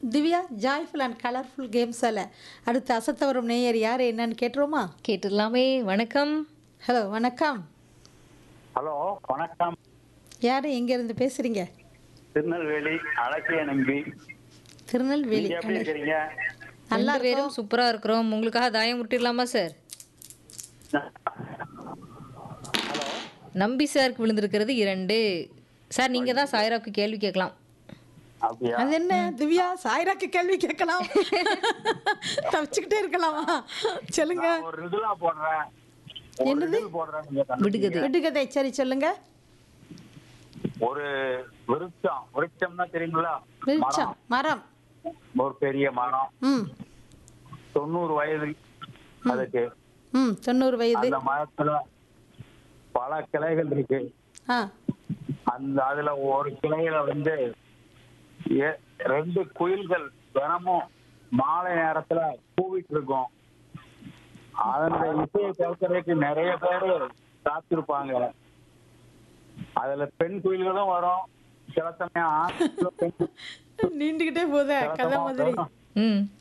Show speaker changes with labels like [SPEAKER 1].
[SPEAKER 1] Divya joyful and colourful கேம்ஸால் அடுத்து அசத்த வரும் நேயர் யார் என்னன்னு கேட்டுருவோமா
[SPEAKER 2] கேட்டுடலாமே வணக்கம்
[SPEAKER 1] ஹலோ வணக்கம்
[SPEAKER 3] ஹலோ வணக்கம்
[SPEAKER 1] யார் எங்கேருந்து பேசுகிறீங்க
[SPEAKER 3] திருநெல்வேலி அழகிய நம்பி
[SPEAKER 1] திருநெல்வேலி
[SPEAKER 3] நீங்க எப்படி இருக்கிறீங்க
[SPEAKER 1] நல்லா
[SPEAKER 2] ரெண்டு பேரும் சூப்பரா இருக்கிறோம் உங்களுக்காக தாயம் விட்டுடலாமா சார் நம்பி சாருக்கு விழுந்திருக்கிறது இரண்டு சார் நீங்க தான் சாய்ராவுக்கு கேள்வி கேட்கலாம்
[SPEAKER 3] அப்படியா
[SPEAKER 1] அது என்ன திவ்யா சாய்ராக்கு கேள்வி கேட்கலாம் தப்பிச்சுக்கிட்டே இருக்கலாமா சொல்லுங்க
[SPEAKER 3] நான் ஒரு ரிதுலா போடுறேன் ஒரு
[SPEAKER 1] என்னது?
[SPEAKER 3] ரிதுல் போடுறேன் நீங்க கண்டுபிடிங்க.
[SPEAKER 2] விடுகதை
[SPEAKER 1] விட்டுக்கதை சரி சொல்லுங்க
[SPEAKER 3] ஒரு விருட்சம் விருட்சம்னா தெரியுங்களா
[SPEAKER 1] விருட்சம் மரம்
[SPEAKER 3] மரம். ஒரு பெரிய மரம்
[SPEAKER 1] ம்
[SPEAKER 3] தொண்ணூறு வயது அதுக்கு
[SPEAKER 1] ம் தொண்ணூறு வயது
[SPEAKER 3] அந்த மரத்துல பல கிளைகள் இருக்கு
[SPEAKER 1] ஆ
[SPEAKER 3] அந்த அதுல ஒரு கிளையில வந்து எ- ரெண்டு குயில்கள் தினமும் மாலை நேரத்துல கூவிட்டு இருக்கும் அந்த இசையை கேட்கறதுக்கு நிறைய பேரு காத்திருப்பாங்க அதுல பெண் குயில்களும் வரும் சில சமயம் ஆண் குயிலும் பெண்
[SPEAKER 1] நீண்டுகிட்டே போதே கதை
[SPEAKER 3] சில சமயம்
[SPEAKER 1] மாதிரி
[SPEAKER 3] வரும்.
[SPEAKER 2] ம்